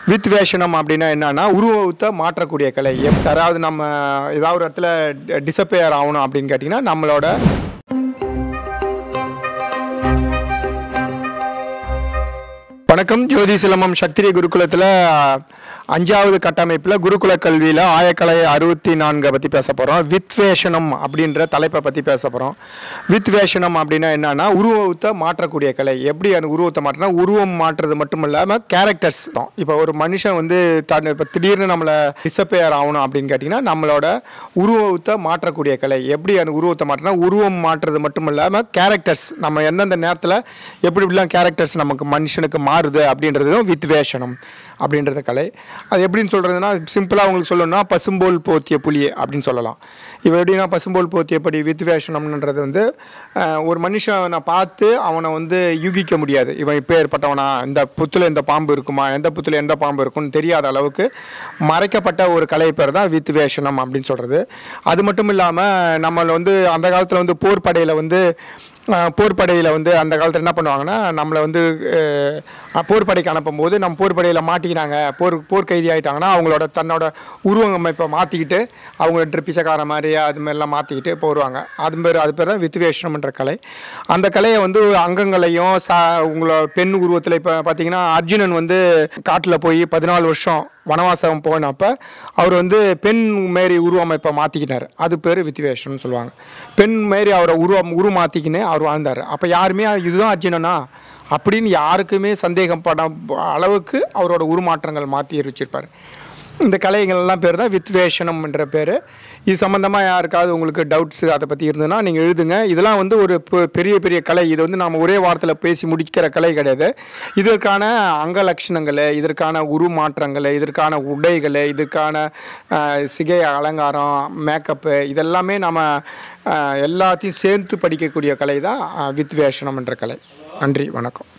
with வேஷனம் அப்படின்னா என்னன்னா உருவத்தை மாற்றக்கூடிய கலை எப்- யாராவது நம்ம ஏதாவது ஒரு இடத்துல டிசப்பேர் ஆகணும் அப்படின்னு கேட்டிங்கன்னா நம்மளோட வணக்கம் ஜோதி சிலம்பம் சக்திரி குருகுலத்தில் அஞ்சாவது கட்டமைப்பில் குருகுல கல்வியில் ஆயக்கலை அறுபத்தி நான்கை பற்றி பேச போகிறோம் வித் வேஷனம் அப்படின்ற தலைப்பை பற்றி பேச போகிறோம் வித் வேஷனம் அப்படின்னா என்னன்னா உருவத்தை மாற்றக்கூடிய கலை எப்படி அந்த உருவத்தை மாற்றினா உருவம் மாற்றுறது மட்டும் இல்லாமல் கேரக்டர்ஸ் தான் இப்போ ஒரு மனுஷன் வந்து தன் இப்போ திடீர்னு நம்மளை டிசப்பேர் ஆகணும் அப்படின்னு கேட்டிங்கன்னா நம்மளோட உருவத்தை மாற்றக்கூடிய கலை எப்படி அந்த உருவத்தை மாற்றினா உருவம் மாற்றுறது மட்டும் இல்லாமல் கேரக்டர்ஸ் நம்ம எந்தெந்த நேரத்தில் எப்படி இப்படிலாம் கேரக்டர்ஸ் நமக்கு மனுஷனுக்கு மாறுது அப்படின்றதும் வித் வேஷனம் அப்படின்றது கலை அது எப்படின்னு சொல்கிறதுனா சிம்பிளாக உங்களுக்கு சொல்லணும்னா பசும்போல் போத்திய புலியே அப்படின்னு சொல்லலாம் இப்போ எப்படின்னா பசும்போல் போத்திய படி வித் வேஷனம்ன்றது வந்து அஹ், ஒரு மனுஷனை பார்த்து அவனை வந்து யூகிக்க முடியாது இவன் இப்போ ஏற்பட்டவனா இந்த புத்துல இந்த பாம்பு இருக்குமா எந்த புத்துல எந்த பாம்பு இருக்கும்னு தெரியாத அளவுக்கு மறைக்கப்பட்ட ஒரு கலை பேர் தான் வித் வேஷனம் அப்படின்னு சொல்கிறது அது மட்டும் இல்லாமல் நம்மளை வந்து அந்த காலத்தில் வந்து போர் படையில் வந்து அஹ், போர் படையில் வந்து அந்த காலத்தில் என்ன பண்ணுவாங்கன்னா நம்மளை வந்து அஹ், போர் படைக்கு அனுப்பும்போது நம்ம போர் படையில் மாட்டிக்கினாங்க போர் போர் கைதி ஆகிட்டாங்கன்னா அவங்களோட தன்னோட உருவமைப்பை மாற்றிக்கிட்டு அவங்க பிச்சைக்கார மாதிரி அது மாதிரிலாம் மாற்றிக்கிட்டு போடுவாங்க அது பேர் அது பேர் தான் வித்வேஷனம்ன்ற கலை அந்த கலையை வந்து அங்கங்களையும் சா உங்களோட பெண் உருவத்தில் இப்போ பார்த்தீங்கன்னா அர்ஜுனன் வந்து காட்டில் போய் பதினாலு வருஷம் வனவாசம் போனப்ப அவர் வந்து பெண் மாரி உருவமைப்பை மாற்றிக்கிட்டார் அது பேர் வித்வேஷம்னு சொல்லுவாங்க பெண் மாரி அவரை உருவம் உருமாற்றிக்கின்னு அவர் வாழ்ந்தார் அப்போ யாருமே இதுதான் அர்ஜுனனா அப்படின்னு யாருக்குமே சந்தேகம் பட அளவுக்கு அவரோட உருமாற்றங்கள் மாற்றி வச்சிருப்பார் இந்த கலைகள்லாம் பேர் தான் வித்வேஷனம் என்ற பேர் இது சம்மந்தமாக யாருக்காவது உங்களுக்கு டவுட்ஸ் அதை பற்றி இருந்ததுன்னா நீங்கள் எழுதுங்க இதெல்லாம் வந்து ஒரு பெ- பெரிய பெரிய கலை இது வந்து நம்ம ஒரே வாரத்தில் பேசி முடிக்கிற கலை கிடையாது இதற்கான அங்க லட்சணங்கள் இதற்கான உருமாற்றங்கள் இதற்கான உடைகள் இதற்கான அஹ், சிகை அலங்காரம் மேக்கப்பு இதெல்லாமே நம்ம அஹ், எல்லாத்தையும் சேர்த்து படிக்கக்கூடிய கலை தான் வித்வேஷனம் என்ற கலை நன்றி வணக்கம்